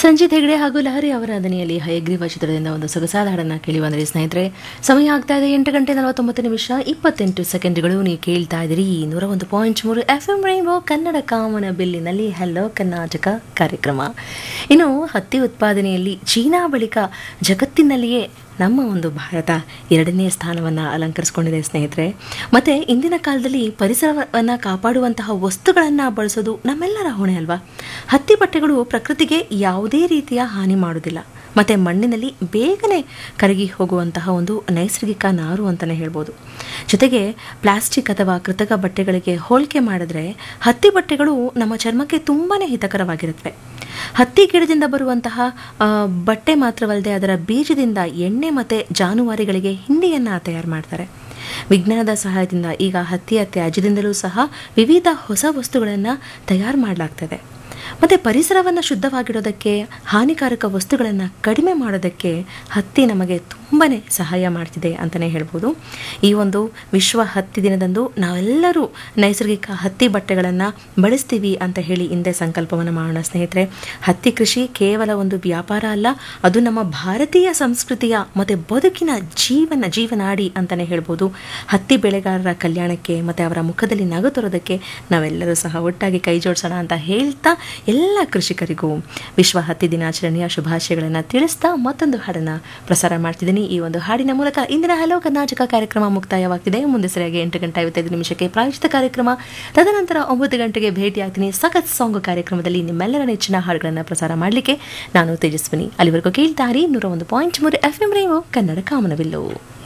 ಸಂಜಿತ್ ಹೆಗಡೆ ಹಾಗೂ ಲಹರಿ ಅವರ ದನಿಯಲ್ಲಿ ಹಯಗ್ರೀವ ಚಿತ್ರದಿಂದ ಒಂದು ಸೊಗಸಾದ ಹಾಡನ್ನು ಕೇಳಿ ಬಂದರೆ ಸ್ನೇಹಿತರೆ ಸಮಯ ಆಗ್ತಾ ಇದೆ ಎಂಟು ಗಂಟೆ ನಲವತ್ತೊಂಬತ್ತು ನಿಮಿಷ ಇಪ್ಪತ್ತೆಂಟು ಸೆಕೆಂಡ್ಗಳು ನೀವು ಕೇಳ್ತಾ ಇದ್ದೀರಿ ನೂರ ಒಂದು ಪಾಯಿಂಟ್ ಮೂರು ಎಫ್ ಎಂ ರೈನ್ಬೋ ಕನ್ನಡ ಕಾಮನ ಬಿಲ್ಲಿನಲ್ಲಿ ಹಲೋ ಕರ್ನಾಟಕ ಕಾರ್ಯಕ್ರಮ ಇನ್ನು ಹತ್ತಿ ಉತ್ಪಾದನೆಯಲ್ಲಿ ಚೀನಾ ಬಳಿಕ ಜಗತ್ತಿನಲ್ಲಿಯೇ ನಮ್ಮ ಒಂದು ಭಾರತ ಎರಡನೇ ಸ್ಥಾನವನ್ನು ಅಲಂಕರಿಸಿಕೊಂಡಿದೆ ಸ್ನೇಹಿತರೆ ಮತ್ತು ಇಂದಿನ ಕಾಲದಲ್ಲಿ ಪರಿಸರವನ್ನು ಕಾಪಾಡುವಂತಹ ವಸ್ತುಗಳನ್ನು ಬಳಸೋದು ನಮ್ಮೆಲ್ಲರ ಹೊಣೆ ಅಲ್ವಾ ಹತ್ತಿ ಬಟ್ಟೆಗಳು ಪ್ರಕೃತಿಗೆ ಯಾವುದೇ ರೀತಿಯ ಹಾನಿ ಮಾಡೋದಿಲ್ಲ ಮತ್ತು ಮಣ್ಣಿನಲ್ಲಿ ಬೇಗನೆ ಕರಗಿ ಹೋಗುವಂತಹ ಒಂದು ನೈಸರ್ಗಿಕ ನಾರು ಅಂತಲೇ ಹೇಳ್ಬೋದು ಜೊತೆಗೆ ಪ್ಲಾಸ್ಟಿಕ್ ಅಥವಾ ಕೃತಕ ಬಟ್ಟೆಗಳಿಗೆ ಹೋಲಿಕೆ ಮಾಡಿದ್ರೆ ಹತ್ತಿ ಬಟ್ಟೆಗಳು ನಮ್ಮ ಚರ್ಮಕ್ಕೆ ತುಂಬಾ ಹಿತಕರವಾಗಿರುತ್ತವೆ ಹತ್ತಿ ಗಿಡದಿಂದ ಬರುವಂತಹ ಆ, ಬಟ್ಟೆ ಮಾತ್ರವಲ್ಲದೆ ಅದರ ಬೀಜದಿಂದ ಎಣ್ಣೆ ಮತ್ತು ಜಾನುವಾರುಗಳಿಗೆ ಹಿಂಡಿಯನ್ನು ತಯಾರು ಮಾಡ್ತಾರೆ ವಿಜ್ಞಾನದ ಸಹಾಯದಿಂದ ಈಗ ಹತ್ತಿಯ ತ್ಯಾಜ್ಯದಿಂದಲೂ ಸಹ ವಿವಿಧ ಹೊಸ ವಸ್ತುಗಳನ್ನು ತಯಾರು ಮಾಡಲಾಗ್ತದೆ ಮತ್ತು ಪರಿಸರವನ್ನು ಶುದ್ಧವಾಗಿಡೋದಕ್ಕೆ ಹಾನಿಕಾರಕ ವಸ್ತುಗಳನ್ನು ಕಡಿಮೆ ಮಾಡೋದಕ್ಕೆ ಹತ್ತಿ ನಮಗೆ ತುಂಬಾ ಸಹಾಯ ಮಾಡ್ತಿದೆ ಅಂತಲೇ ಹೇಳ್ಬೋದು ಈ ಒಂದು ವಿಶ್ವ ಹತ್ತಿ ದಿನದಂದು ನಾವೆಲ್ಲರೂ ನೈಸರ್ಗಿಕ ಹತ್ತಿ ಬಟ್ಟೆಗಳನ್ನು ಬಳಸ್ತೀವಿ ಅಂತ ಹೇಳಿ ಹಿಂದೆ ಸಂಕಲ್ಪವನ್ನು ಮಾಡೋಣ ಸ್ನೇಹಿತರೆ ಹತ್ತಿ ಕೃಷಿ ಕೇವಲ ಒಂದು ವ್ಯಾಪಾರ ಅಲ್ಲ ಅದು ನಮ್ಮ ಭಾರತೀಯ ಸಂಸ್ಕೃತಿಯ ಮತ್ತು ಬದುಕಿನ ಜೀವನ ಜೀವನಾಡಿ ಅಂತಲೇ ಹೇಳ್ಬೋದು ಹತ್ತಿ ಬೆಳೆಗಾರರ ಕಲ್ಯಾಣಕ್ಕೆ ಮತ್ತು ಅವರ ಮುಖದಲ್ಲಿ ನಗು ತರೋದಕ್ಕೆ ನಾವೆಲ್ಲರೂ ಸಹ ಒಟ್ಟಾಗಿ ಕೈ ಜೋಡಿಸೋಣ ಅಂತ ಹೇಳ್ತಾ ಎಲ್ಲ ಕೃಷಿಕರಿಗೂ ವಿಶ್ವ ಹತ್ತಿ ದಿನಾಚರಣೆಯ ಶುಭಾಶಯಗಳನ್ನು ತಿಳಿಸ್ತಾ ಮತ್ತೊಂದು ಹಾಡನ್ನು ಪ್ರಸಾರ ಮಾಡ್ತಿದ್ದೀನಿ ಈ ಒಂದು ಹಾಡಿನ ಮೂಲಕ ಇಂದಿನ ಹಲೋ ಕರ್ನಾಟಕ ಕಾರ್ಯಕ್ರಮ ಮುಕ್ತಾಯವಾಗ್ತಿದೆ ಮುಂದೆ ಸರಿಯಾಗಿ ಎಂಟು ಗಂಟೆ ಐವತ್ತೈದು ನಿಮಿಷಕ್ಕೆ ಪ್ರಾಯೋಜಿತ ಕಾರ್ಯಕ್ರಮ ತದನಂತರ ಒಂಬತ್ತು ಗಂಟೆಗೆ ಭೇಟಿಯಾಗ್ತೀನಿ ಸಖತ್ ಸಾಂಗ್ ಕಾರ್ಯಕ್ರಮದಲ್ಲಿ ನಿಮ್ಮೆಲ್ಲರ ನೆಚ್ಚಿನ ಹಾಡುಗಳನ್ನು ಪ್ರಸಾರ ಮಾಡಲಿಕ್ಕೆ ನಾನು ತೇಜಸ್ವಿನಿ ಅಲ್ಲಿವರೆಗೂ ಕೇಳ್ತಾರಿ ನೂರ ಒಂದು ಪಾಯಿಂಟ್ ಮೂರು ಎಫ್ ಎಂ ರೇವೋ ಕನ್ನಡ ಕಾಮನವಿಲ್ಲು